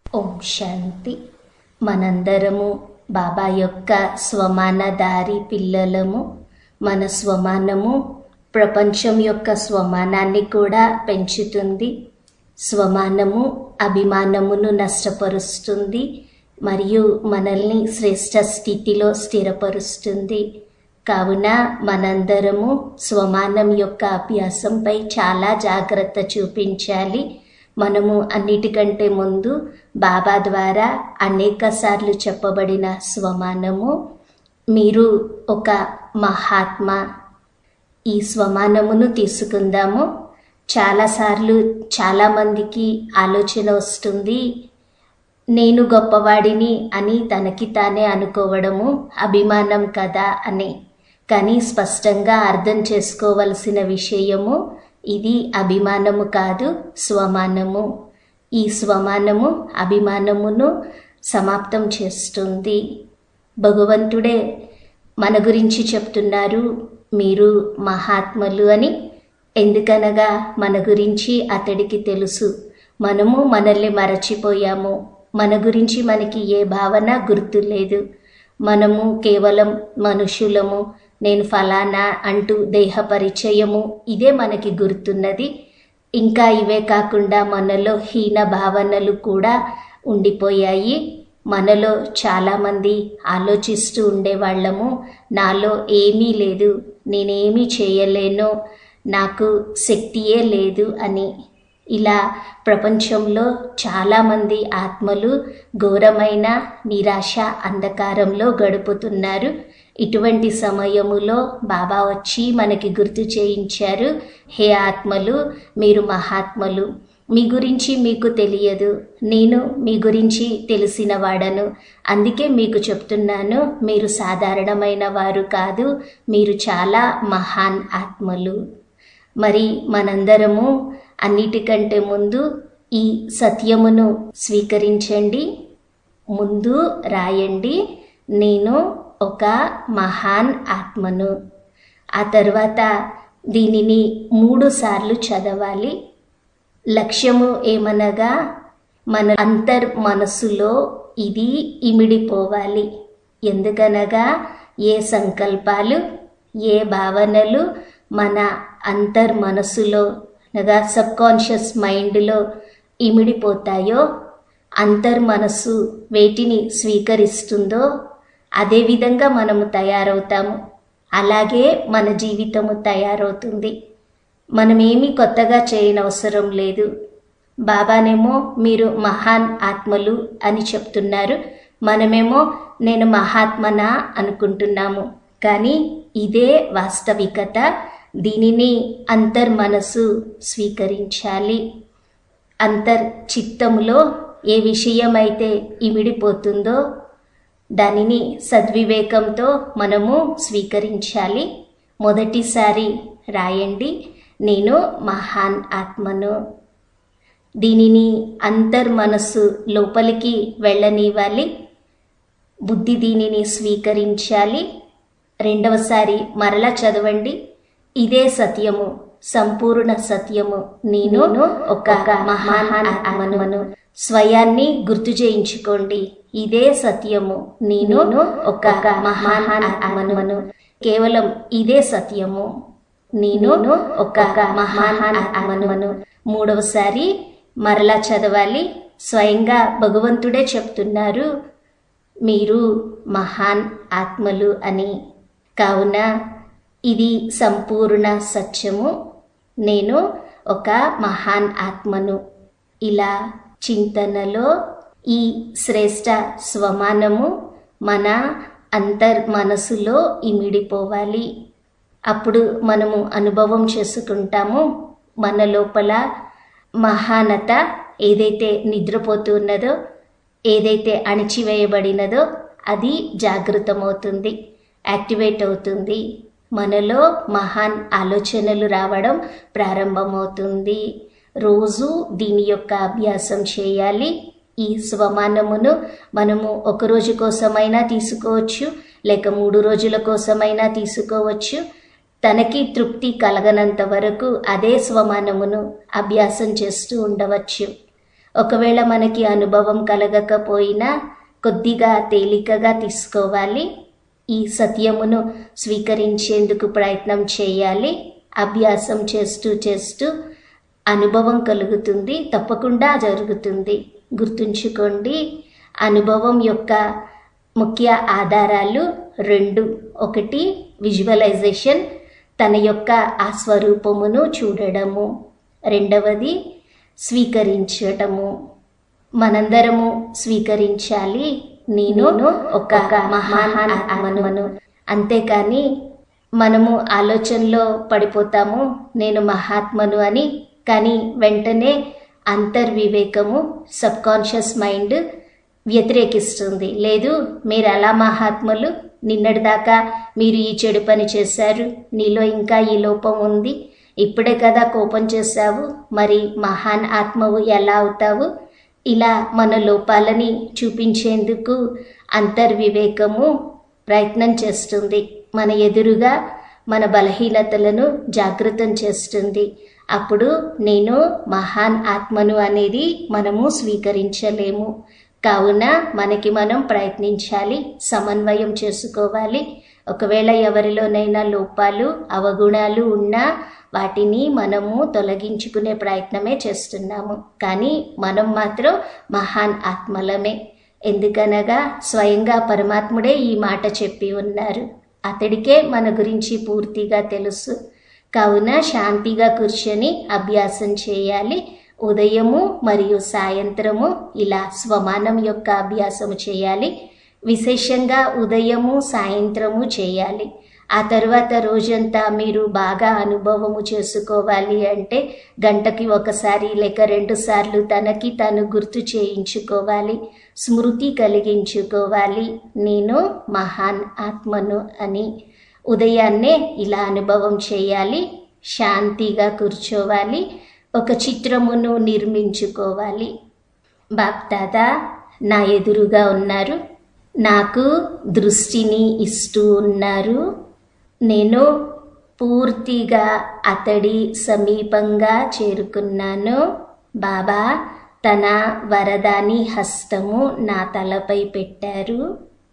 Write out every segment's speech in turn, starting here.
ఓం శాంతి మనందరము బాబా యొక్క స్వమాన దారి పిల్లలము మన స్వమానము ప్రపంచం యొక్క స్వమానాన్ని కూడా పెంచుతుంది స్వమానము అభిమానమును నష్టపరుస్తుంది మరియు మనల్ని శ్రేష్ట స్థితిలో స్థిరపరుస్తుంది కావున మనందరము స్వమానం యొక్క అభ్యాసంపై చాలా జాగ్రత్త చూపించాలి మనము అన్నిటికంటే ముందు బాబా ద్వారా అనేక సార్లు చెప్పబడిన స్వమానము మీరు ఒక మహాత్మా ఈ స్వమానమును తీసుకుందాము చాలాసార్లు చాలామందికి ఆలోచన వస్తుంది నేను గొప్పవాడిని అని తనకి తానే అనుకోవడము అభిమానం కదా అని కానీ స్పష్టంగా అర్థం చేసుకోవలసిన విషయము ఇది అభిమానము కాదు స్వమానము ఈ స్వమానము అభిమానమును సమాప్తం చేస్తుంది భగవంతుడే మన గురించి చెప్తున్నారు మీరు మహాత్ములు అని ఎందుకనగా మన గురించి అతడికి తెలుసు మనము మనల్ని మరచిపోయాము మన గురించి మనకి ఏ భావన గుర్తు లేదు మనము కేవలం మనుషులము నేను ఫలానా అంటూ దేహ పరిచయము ఇదే మనకి గుర్తున్నది ఇంకా ఇవే కాకుండా మనలో హీన భావనలు కూడా ఉండిపోయాయి మనలో చాలామంది ఆలోచిస్తూ ఉండేవాళ్ళము నాలో ఏమీ లేదు నేనేమీ చేయలేను నాకు శక్తియే లేదు అని ఇలా ప్రపంచంలో చాలామంది ఆత్మలు ఘోరమైన నిరాశ అంధకారంలో గడుపుతున్నారు ఇటువంటి సమయములో బాబా వచ్చి మనకి గుర్తు చేయించారు హే ఆత్మలు మీరు మహాత్మలు మీ గురించి మీకు తెలియదు నేను మీ గురించి తెలిసిన వాడను అందుకే మీకు చెప్తున్నాను మీరు సాధారణమైన వారు కాదు మీరు చాలా మహాన్ ఆత్మలు మరి మనందరము అన్నిటికంటే ముందు ఈ సత్యమును స్వీకరించండి ముందు రాయండి నేను ఒక మహాన్ ఆత్మను ఆ తర్వాత దీనిని మూడు సార్లు చదవాలి లక్ష్యము ఏమనగా మన అంతర్ మనసులో ఇది ఇమిడిపోవాలి ఎందుకనగా ఏ సంకల్పాలు ఏ భావనలు మన అంతర్ మనసులో అనగా సబ్కాన్షియస్ మైండ్లో ఇమిడిపోతాయో అంతర్ మనస్సు వేటిని స్వీకరిస్తుందో అదేవిధంగా మనము తయారవుతాము అలాగే మన జీవితము తయారవుతుంది మనమేమీ కొత్తగా చేయనవసరం లేదు బాబానేమో మీరు మహాన్ ఆత్మలు అని చెప్తున్నారు మనమేమో నేను మహాత్మనా అనుకుంటున్నాము కానీ ఇదే వాస్తవికత దీనిని అంతర్ మనసు స్వీకరించాలి అంతర్ చిత్తములో ఏ విషయమైతే ఇమిడిపోతుందో దానిని సద్వివేకంతో మనము స్వీకరించాలి మొదటిసారి రాయండి నేను మహాన్ ఆత్మను దీనిని అంతర్ మనస్సు లోపలికి వెళ్ళనివ్వాలి బుద్ధి దీనిని స్వీకరించాలి రెండవసారి మరలా చదవండి ఇదే సత్యము సంపూర్ణ సత్యము నేను ఒక మహాన్ ఆత్మను స్వయాన్ని గుర్తు చేయించుకోండి ఇదే సత్యము నేను ఒక మహాన్ ఆత్మను కేవలం ఇదే సత్యము నేను ఒక మహాన్ ఆత్మను మూడవసారి మరలా చదవాలి స్వయంగా భగవంతుడే చెప్తున్నారు మీరు మహాన్ ఆత్మలు అని కావున ఇది సంపూర్ణ సత్యము నేను ఒక మహాన్ ఆత్మను ఇలా చింతనలో ఈ శ్రేష్ట స్వమానము మన అంతర్ మనసులో ఇమిడిపోవాలి అప్పుడు మనము అనుభవం చేసుకుంటాము మన లోపల మహానత ఏదైతే నిద్రపోతున్నదో ఏదైతే అణిచివేయబడినదో అది జాగృతమవుతుంది యాక్టివేట్ అవుతుంది మనలో మహాన్ ఆలోచనలు రావడం ప్రారంభమవుతుంది రోజు దీని యొక్క అభ్యాసం చేయాలి ఈ స్వమానమును మనము ఒక రోజు కోసమైనా తీసుకోవచ్చు లేక మూడు రోజుల కోసమైనా తీసుకోవచ్చు తనకి తృప్తి కలగనంత వరకు అదే స్వమానమును అభ్యాసం చేస్తూ ఉండవచ్చు ఒకవేళ మనకి అనుభవం కలగకపోయినా కొద్దిగా తేలికగా తీసుకోవాలి ఈ సత్యమును స్వీకరించేందుకు ప్రయత్నం చేయాలి అభ్యాసం చేస్తూ చేస్తూ అనుభవం కలుగుతుంది తప్పకుండా జరుగుతుంది గుర్తుంచుకోండి అనుభవం యొక్క ముఖ్య ఆధారాలు రెండు ఒకటి విజువలైజేషన్ తన యొక్క ఆ స్వరూపమును చూడడము రెండవది స్వీకరించటము మనందరము స్వీకరించాలి నేను ఒక మహాన్ ఆత్మను అంతేకాని మనము ఆలోచనలో పడిపోతాము నేను మహాత్మను అని కానీ వెంటనే అంతర్వివేకము సబ్కాన్షియస్ మైండ్ వ్యతిరేకిస్తుంది లేదు మీరు అలా మహాత్ములు నిన్నటిదాకా మీరు ఈ చెడు పని చేశారు నీలో ఇంకా ఈ లోపం ఉంది ఇప్పుడే కదా కోపం చేశావు మరి మహాన్ ఆత్మవు ఎలా అవుతావు ఇలా మన లోపాలని చూపించేందుకు అంతర్వివేకము ప్రయత్నం చేస్తుంది మన ఎదురుగా మన బలహీనతలను జాగృతం చేస్తుంది అప్పుడు నేను మహాన్ ఆత్మను అనేది మనము స్వీకరించలేము కావున మనకి మనం ప్రయత్నించాలి సమన్వయం చేసుకోవాలి ఒకవేళ ఎవరిలోనైనా లోపాలు అవగుణాలు ఉన్నా వాటిని మనము తొలగించుకునే ప్రయత్నమే చేస్తున్నాము కానీ మనం మాత్రం మహాన్ ఆత్మలమే ఎందుకనగా స్వయంగా పరమాత్ముడే ఈ మాట చెప్పి ఉన్నారు అతడికే మన గురించి పూర్తిగా తెలుసు కావున శాంతిగా కూర్చొని అభ్యాసం చేయాలి ఉదయము మరియు సాయంత్రము ఇలా స్వమానం యొక్క అభ్యాసము చేయాలి విశేషంగా ఉదయము సాయంత్రము చేయాలి ఆ తర్వాత రోజంతా మీరు బాగా అనుభవము చేసుకోవాలి అంటే గంటకి ఒకసారి లేక రెండు సార్లు తనకి తను గుర్తు చేయించుకోవాలి స్మృతి కలిగించుకోవాలి నేను మహాన్ ఆత్మను అని ఉదయాన్నే ఇలా అనుభవం చేయాలి శాంతిగా కూర్చోవాలి ఒక చిత్రమును నిర్మించుకోవాలి బాప్దాదా నా ఎదురుగా ఉన్నారు నాకు దృష్టిని ఇస్తూ ఉన్నారు నేను పూర్తిగా అతడి సమీపంగా చేరుకున్నాను బాబా తన వరదాని హస్తము నా తలపై పెట్టారు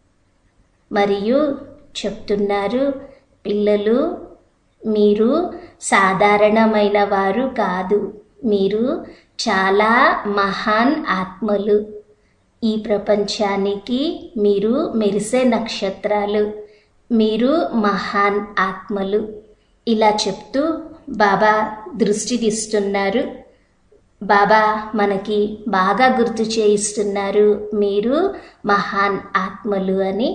మరియు చెప్తున్నారు పిల్లలు మీరు సాధారణమైన వారు కాదు మీరు చాలా మహాన్ ఆత్మలు ఈ ప్రపంచానికి మీరు మెరిసే నక్షత్రాలు మీరు మహాన్ ఆత్మలు ఇలా చెప్తూ బాబా దృష్టి తీస్తున్నారు బాబా మనకి బాగా గుర్తు చేయిస్తున్నారు మీరు మహాన్ ఆత్మలు అని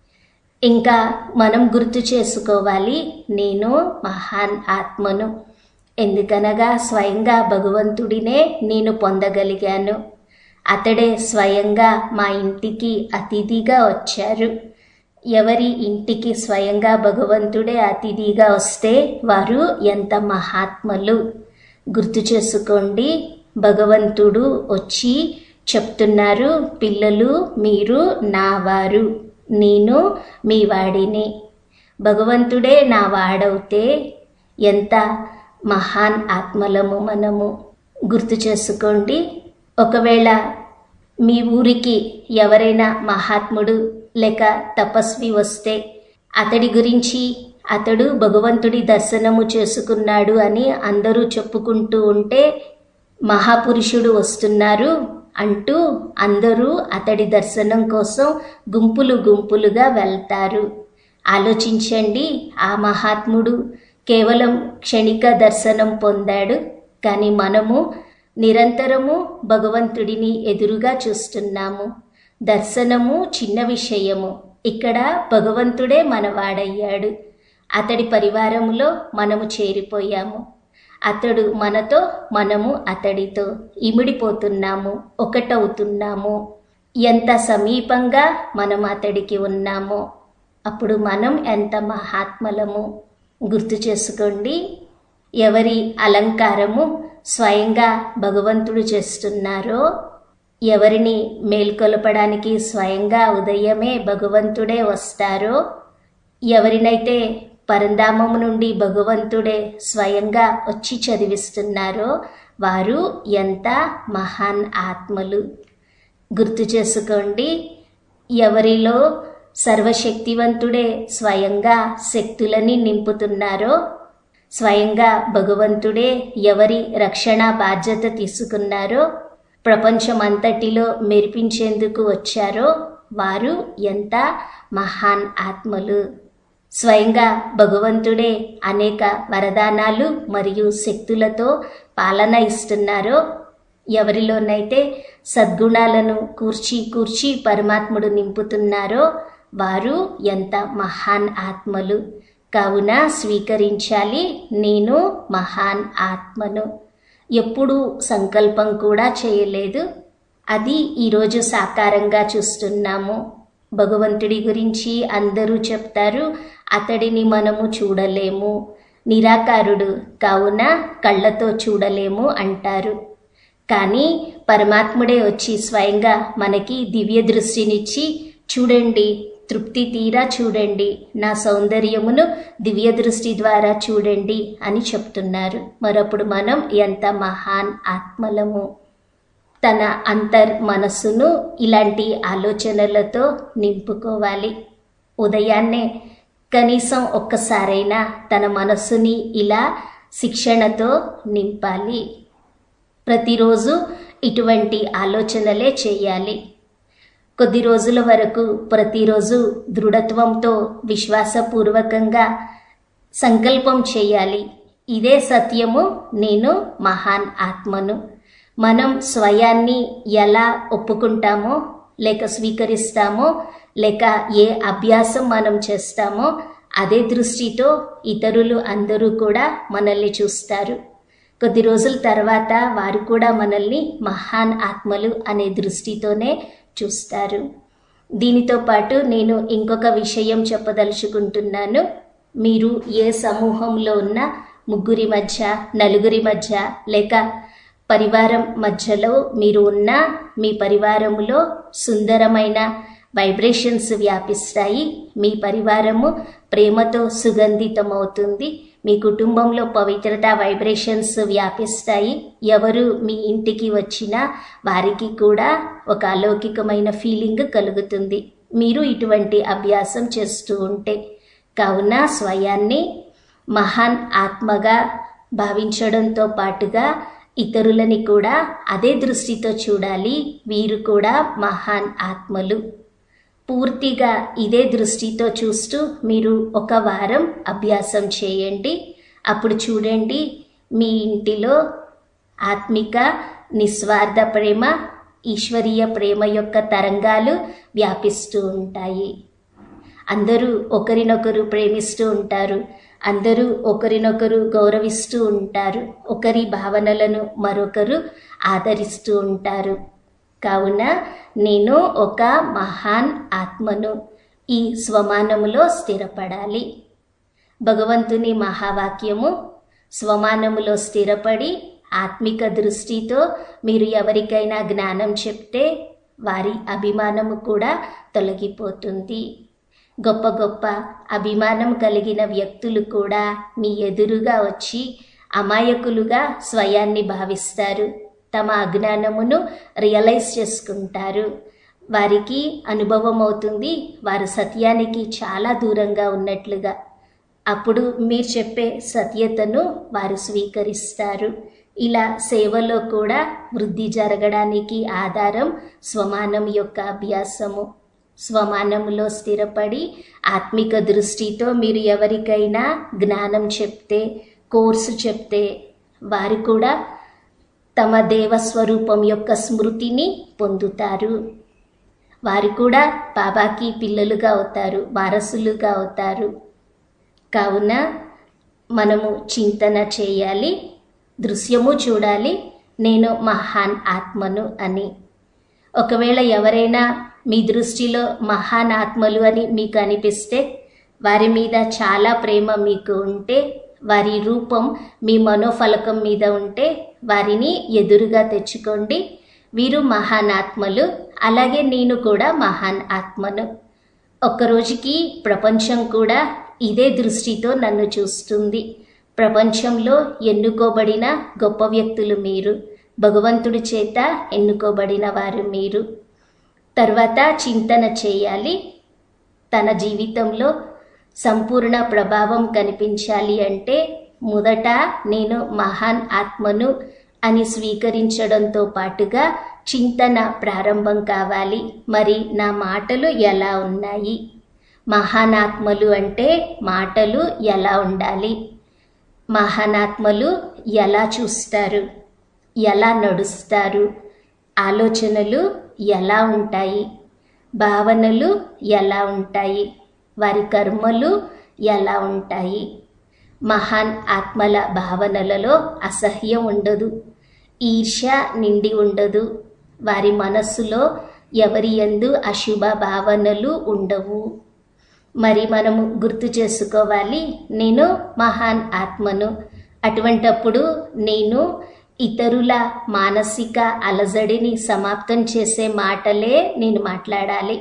ఇంకా మనం గుర్తు చేసుకోవాలి నేను మహాన్ ఆత్మను ఎందుకనగా స్వయంగా భగవంతుడినే నేను పొందగలిగాను అతడే స్వయంగా మా ఇంటికి అతిథిగా వచ్చారు ఎవరి ఇంటికి స్వయంగా భగవంతుడే అతిథిగా వస్తే వారు ఎంత మహాత్మలు గుర్తు చేసుకోండి భగవంతుడు వచ్చి చెప్తున్నారు పిల్లలు మీరు నా వారు నేను మీ వాడిని భగవంతుడే నా వాడవుతే ఎంత మహాన్ ఆత్మలము మనము గుర్తు చేసుకోండి ఒకవేళ మీ ఊరికి ఎవరైనా మహాత్ముడు లేక తపస్వి వస్తే అతడి గురించి అతడు భగవంతుడి దర్శనము చేసుకున్నాడు అని అందరూ చెప్పుకుంటూ ఉంటే మహాపురుషుడు వస్తున్నారు అంటూ అందరూ అతడి దర్శనం కోసం గుంపులు గుంపులుగా వెళ్తారు ఆలోచించండి ఆ మహాత్ముడు కేవలం క్షణిక దర్శనం పొందాడు కానీ మనము నిరంతరము భగవంతుడిని ఎదురుగా చూస్తున్నాము దర్శనము చిన్న విషయము ఇక్కడ భగవంతుడే మనవాడయ్యాడు అతడి పరివారములో మనము చేరిపోయాము అతడు మనతో మనము అతడితో ఇమిడిపోతున్నాము ఒకటవుతున్నాము ఎంత సమీపంగా మనం అతడికి ఉన్నామో అప్పుడు మనం ఎంత మహాత్మలము గుర్తు చేసుకోండి ఎవరి అలంకారము స్వయంగా భగవంతుడు చేస్తున్నారో ఎవరిని మేల్కొలపడానికి స్వయంగా ఉదయమే భగవంతుడే వస్తారో ఎవరినైతే పరంధామము నుండి భగవంతుడే స్వయంగా వచ్చి చదివిస్తున్నారో వారు ఎంత మహాన్ ఆత్మలు గుర్తు చేసుకోండి ఎవరిలో సర్వశక్తివంతుడే స్వయంగా శక్తులని నింపుతున్నారో స్వయంగా భగవంతుడే ఎవరి రక్షణ బాధ్యత తీసుకున్నారో ప్రపంచమంతటిలో మెరిపించేందుకు వచ్చారో వారు ఎంత మహాన్ ఆత్మలు స్వయంగా భగవంతుడే అనేక వరదానాలు మరియు శక్తులతో పాలన ఇస్తున్నారో ఎవరిలోనైతే సద్గుణాలను కూర్చి కూర్చి పరమాత్ముడు నింపుతున్నారో వారు ఎంత మహాన్ ఆత్మలు కావున స్వీకరించాలి నేను మహాన్ ఆత్మను ఎప్పుడూ సంకల్పం కూడా చేయలేదు అది ఈరోజు సాకారంగా చూస్తున్నాము భగవంతుడి గురించి అందరూ చెప్తారు అతడిని మనము చూడలేము నిరాకారుడు కావున కళ్ళతో చూడలేము అంటారు కానీ పరమాత్ముడే వచ్చి స్వయంగా మనకి దివ్య దృష్టినిచ్చి చూడండి తృప్తి తీరా చూడండి నా సౌందర్యమును దివ్య దృష్టి ద్వారా చూడండి అని చెప్తున్నారు మరప్పుడు మనం ఎంత మహాన్ ఆత్మలము తన అంతర్ మనస్సును ఇలాంటి ఆలోచనలతో నింపుకోవాలి ఉదయాన్నే కనీసం ఒక్కసారైనా తన మనస్సుని ఇలా శిక్షణతో నింపాలి ప్రతిరోజు ఇటువంటి ఆలోచనలే చేయాలి కొద్ది రోజుల వరకు ప్రతిరోజు దృఢత్వంతో విశ్వాసపూర్వకంగా సంకల్పం చేయాలి ఇదే సత్యము నేను మహాన్ ఆత్మను మనం స్వయాన్ని ఎలా ఒప్పుకుంటామో లేక స్వీకరిస్తామో లేక ఏ అభ్యాసం మనం చేస్తామో అదే దృష్టితో ఇతరులు అందరూ కూడా మనల్ని చూస్తారు కొద్ది రోజుల తర్వాత వారు కూడా మనల్ని మహాన్ ఆత్మలు అనే దృష్టితోనే చూస్తారు దీనితో పాటు నేను ఇంకొక విషయం చెప్పదలుచుకుంటున్నాను మీరు ఏ సమూహంలో ఉన్న ముగ్గురి మధ్య నలుగురి మధ్య లేక పరివారం మధ్యలో మీరు ఉన్న మీ పరివారములో సుందరమైన వైబ్రేషన్స్ వ్యాపిస్తాయి మీ పరివారము ప్రేమతో సుగంధితమవుతుంది మీ కుటుంబంలో పవిత్రత వైబ్రేషన్స్ వ్యాపిస్తాయి ఎవరు మీ ఇంటికి వచ్చినా వారికి కూడా ఒక అలౌకికమైన ఫీలింగ్ కలుగుతుంది మీరు ఇటువంటి అభ్యాసం చేస్తూ ఉంటే కావున స్వయాన్ని మహాన్ ఆత్మగా భావించడంతో పాటుగా ఇతరులని కూడా అదే దృష్టితో చూడాలి వీరు కూడా మహాన్ ఆత్మలు పూర్తిగా ఇదే దృష్టితో చూస్తూ మీరు ఒక వారం అభ్యాసం చేయండి అప్పుడు చూడండి మీ ఇంటిలో ఆత్మిక నిస్వార్థ ప్రేమ ఈశ్వరీయ ప్రేమ యొక్క తరంగాలు వ్యాపిస్తూ ఉంటాయి అందరూ ఒకరినొకరు ప్రేమిస్తూ ఉంటారు అందరూ ఒకరినొకరు గౌరవిస్తూ ఉంటారు ఒకరి భావనలను మరొకరు ఆదరిస్తూ ఉంటారు కావున నేను ఒక మహాన్ ఆత్మను ఈ స్వమానములో స్థిరపడాలి భగవంతుని మహావాక్యము స్వమానములో స్థిరపడి ఆత్మిక దృష్టితో మీరు ఎవరికైనా జ్ఞానం చెప్తే వారి అభిమానము కూడా తొలగిపోతుంది గొప్ప గొప్ప అభిమానం కలిగిన వ్యక్తులు కూడా మీ ఎదురుగా వచ్చి అమాయకులుగా స్వయాన్ని భావిస్తారు తమ అజ్ఞానమును రియలైజ్ చేసుకుంటారు వారికి అనుభవం అవుతుంది వారు సత్యానికి చాలా దూరంగా ఉన్నట్లుగా అప్పుడు మీరు చెప్పే సత్యతను వారు స్వీకరిస్తారు ఇలా సేవలో కూడా వృద్ధి జరగడానికి ఆధారం స్వమానం యొక్క అభ్యాసము స్వమానములో స్థిరపడి ఆత్మిక దృష్టితో మీరు ఎవరికైనా జ్ఞానం చెప్తే కోర్సు చెప్తే వారు కూడా తమ దేవస్వరూపం యొక్క స్మృతిని పొందుతారు వారు కూడా బాబాకి పిల్లలుగా అవుతారు వారసులుగా అవుతారు కావున మనము చింతన చేయాలి దృశ్యము చూడాలి నేను మహాన్ ఆత్మను అని ఒకవేళ ఎవరైనా మీ దృష్టిలో మహాన్ ఆత్మలు అని మీకు అనిపిస్తే వారి మీద చాలా ప్రేమ మీకు ఉంటే వారి రూపం మీ మనోఫలకం మీద ఉంటే వారిని ఎదురుగా తెచ్చుకోండి వీరు మహాన్ ఆత్మలు అలాగే నేను కూడా మహాన్ ఆత్మను ఒక్కరోజుకి ప్రపంచం కూడా ఇదే దృష్టితో నన్ను చూస్తుంది ప్రపంచంలో ఎన్నుకోబడిన గొప్ప వ్యక్తులు మీరు భగవంతుడి చేత ఎన్నుకోబడిన వారు మీరు తర్వాత చింతన చేయాలి తన జీవితంలో సంపూర్ణ ప్రభావం కనిపించాలి అంటే మొదట నేను మహాన్ ఆత్మను అని స్వీకరించడంతో పాటుగా చింతన ప్రారంభం కావాలి మరి నా మాటలు ఎలా ఉన్నాయి మహానాత్మలు అంటే మాటలు ఎలా ఉండాలి మహానాత్మలు ఎలా చూస్తారు ఎలా నడుస్తారు ఆలోచనలు ఎలా ఉంటాయి భావనలు ఎలా ఉంటాయి వారి కర్మలు ఎలా ఉంటాయి మహాన్ ఆత్మల భావనలలో అసహ్యం ఉండదు ఈర్ష్య నిండి ఉండదు వారి మనస్సులో ఎవరి ఎందు అశుభ భావనలు ఉండవు మరి మనము గుర్తు చేసుకోవాలి నేను మహాన్ ఆత్మను అటువంటప్పుడు నేను ఇతరుల మానసిక అలజడిని సమాప్తం చేసే మాటలే నేను మాట్లాడాలి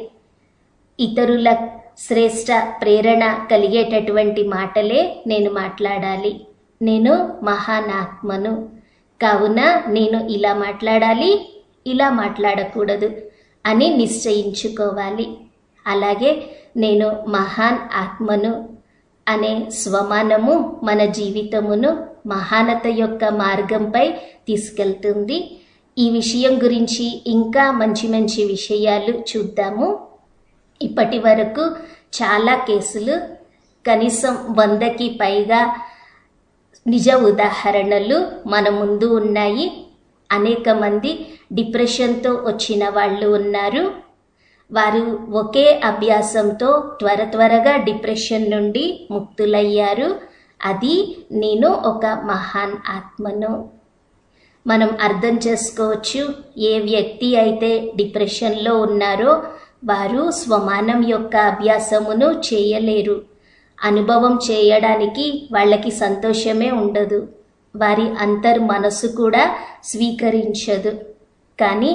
ఇతరుల శ్రేష్ట ప్రేరణ కలిగేటటువంటి మాటలే నేను మాట్లాడాలి నేను మహాన్ ఆత్మను కావున నేను ఇలా మాట్లాడాలి ఇలా మాట్లాడకూడదు అని నిశ్చయించుకోవాలి అలాగే నేను మహాన్ ఆత్మను అనే స్వమానము మన జీవితమును మహానత యొక్క మార్గంపై తీసుకెళ్తుంది ఈ విషయం గురించి ఇంకా మంచి మంచి విషయాలు చూద్దాము ఇప్పటి వరకు చాలా కేసులు కనీసం వందకి పైగా నిజ ఉదాహరణలు మన ముందు ఉన్నాయి అనేక మంది డిప్రెషన్తో వచ్చిన వాళ్ళు ఉన్నారు వారు ఒకే అభ్యాసంతో త్వర త్వరగా డిప్రెషన్ నుండి ముక్తులయ్యారు అది నేను ఒక మహాన్ ఆత్మను మనం అర్థం చేసుకోవచ్చు ఏ వ్యక్తి అయితే డిప్రెషన్లో ఉన్నారో వారు స్వమానం యొక్క అభ్యాసమును చేయలేరు అనుభవం చేయడానికి వాళ్ళకి సంతోషమే ఉండదు వారి అంతర్ మనసు కూడా స్వీకరించదు కానీ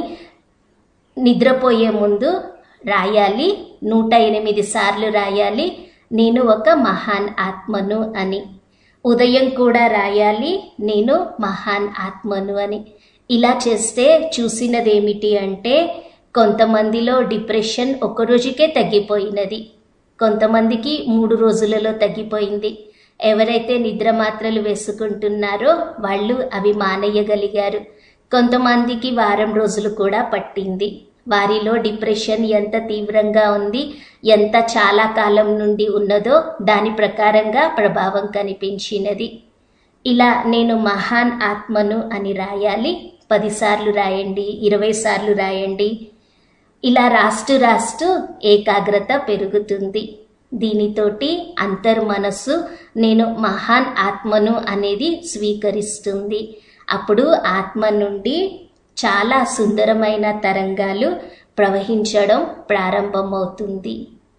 నిద్రపోయే ముందు రాయాలి నూట ఎనిమిది సార్లు రాయాలి నేను ఒక మహాన్ ఆత్మను అని ఉదయం కూడా రాయాలి నేను మహాన్ ఆత్మను అని ఇలా చేస్తే చూసినదేమిటి అంటే కొంతమందిలో డిప్రెషన్ ఒక రోజుకే తగ్గిపోయినది కొంతమందికి మూడు రోజులలో తగ్గిపోయింది ఎవరైతే నిద్ర మాత్రలు వేసుకుంటున్నారో వాళ్ళు అవి మానేయగలిగారు కొంతమందికి వారం రోజులు కూడా పట్టింది వారిలో డిప్రెషన్ ఎంత తీవ్రంగా ఉంది ఎంత చాలా కాలం నుండి ఉన్నదో దాని ప్రకారంగా ప్రభావం కనిపించినది ఇలా నేను మహాన్ ఆత్మను అని రాయాలి పదిసార్లు రాయండి ఇరవై సార్లు రాయండి ఇలా రాస్తూ రాస్తూ ఏకాగ్రత పెరుగుతుంది దీనితోటి అంతర్మనస్సు నేను మహాన్ ఆత్మను అనేది స్వీకరిస్తుంది అప్పుడు ఆత్మ నుండి చాలా సుందరమైన తరంగాలు ప్రవహించడం ప్రారంభమవుతుంది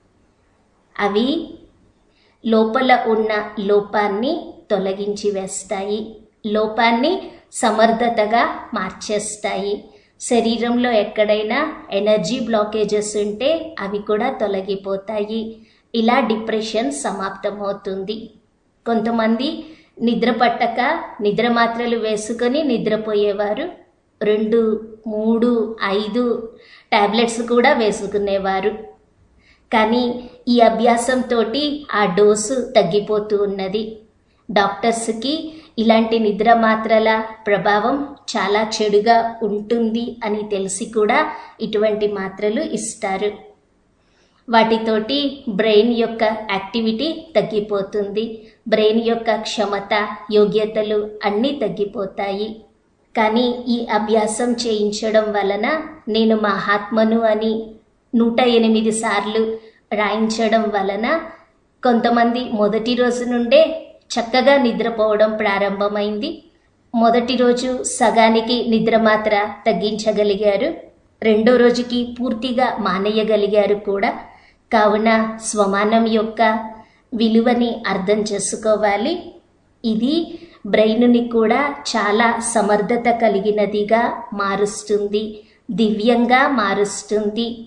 అవి లోపల ఉన్న లోపాన్ని తొలగించి వేస్తాయి లోపాన్ని సమర్థతగా మార్చేస్తాయి శరీరంలో ఎక్కడైనా ఎనర్జీ బ్లాకేజెస్ ఉంటే అవి కూడా తొలగిపోతాయి ఇలా డిప్రెషన్ సమాప్తమవుతుంది కొంతమంది నిద్ర పట్టక నిద్ర మాత్రలు వేసుకొని నిద్రపోయేవారు రెండు మూడు ఐదు టాబ్లెట్స్ కూడా వేసుకునేవారు కానీ ఈ అభ్యాసంతో ఆ డోసు తగ్గిపోతూ ఉన్నది డాక్టర్స్కి ఇలాంటి నిద్ర మాత్రల ప్రభావం చాలా చెడుగా ఉంటుంది అని తెలిసి కూడా ఇటువంటి మాత్రలు ఇస్తారు వాటితోటి బ్రెయిన్ యొక్క యాక్టివిటీ తగ్గిపోతుంది బ్రెయిన్ యొక్క క్షమత యోగ్యతలు అన్నీ తగ్గిపోతాయి కానీ ఈ అభ్యాసం చేయించడం వలన నేను మహాత్మను అని నూట ఎనిమిది సార్లు రాయించడం వలన కొంతమంది మొదటి రోజు నుండే చక్కగా నిద్రపోవడం ప్రారంభమైంది మొదటి రోజు సగానికి నిద్ర మాత్ర తగ్గించగలిగారు రెండో రోజుకి పూర్తిగా మానేయగలిగారు కూడా కావున స్వమానం యొక్క విలువని అర్థం చేసుకోవాలి ఇది బ్రెయిన్ని కూడా చాలా సమర్థత కలిగినదిగా మారుస్తుంది దివ్యంగా మారుస్తుంది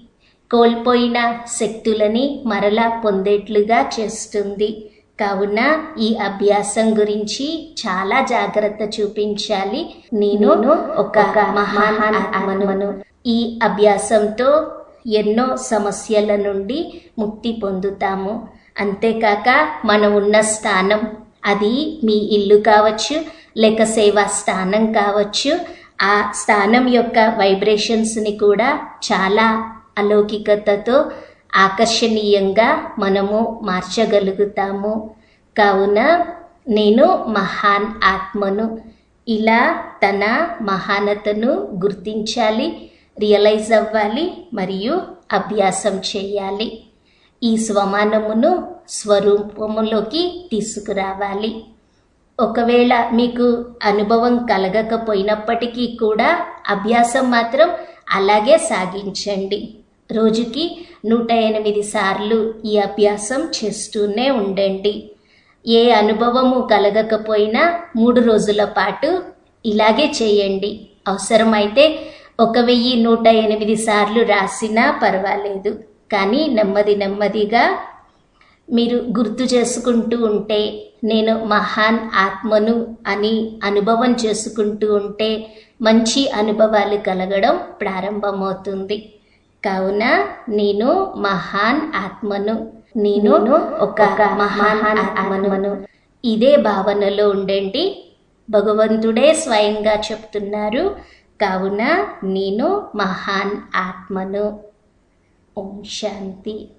కోల్పోయిన శక్తులని మరలా పొందేట్లుగా చేస్తుంది కావున ఈ అభ్యాసం గురించి చాలా జాగ్రత్త చూపించాలి నేను ఒక మహాన్ ఆత్మను ఈ అభ్యాసంతో ఎన్నో సమస్యల నుండి ముక్తి పొందుతాము అంతేకాక మనం ఉన్న స్థానం అది మీ ఇల్లు కావచ్చు లేక సేవా స్థానం కావచ్చు ఆ స్థానం యొక్క వైబ్రేషన్స్ని కూడా చాలా అలౌకికతతో ఆకర్షణీయంగా మనము మార్చగలుగుతాము కావున నేను మహాన్ ఆత్మను ఇలా తన మహానతను గుర్తించాలి రియలైజ్ అవ్వాలి మరియు అభ్యాసం చేయాలి ఈ స్వమానమును స్వరూపములోకి తీసుకురావాలి ఒకవేళ మీకు అనుభవం కలగకపోయినప్పటికీ కూడా అభ్యాసం మాత్రం అలాగే సాగించండి రోజుకి నూట ఎనిమిది సార్లు ఈ అభ్యాసం చేస్తూనే ఉండండి ఏ అనుభవము కలగకపోయినా మూడు రోజుల పాటు ఇలాగే చేయండి అవసరమైతే ఒక వెయ్యి నూట ఎనిమిది సార్లు రాసినా పర్వాలేదు కానీ నెమ్మది నెమ్మదిగా మీరు గుర్తు చేసుకుంటూ ఉంటే నేను మహాన్ ఆత్మను అని అనుభవం చేసుకుంటూ ఉంటే మంచి అనుభవాలు కలగడం ప్రారంభమవుతుంది కావున నేను మహాన్ ఆత్మను నేను ఒక మహాన్ ఆత్మను ఇదే భావనలో ఉండండి భగవంతుడే స్వయంగా చెప్తున్నారు కావున నేను మహాన్ ఆత్మను ఓం శాంతి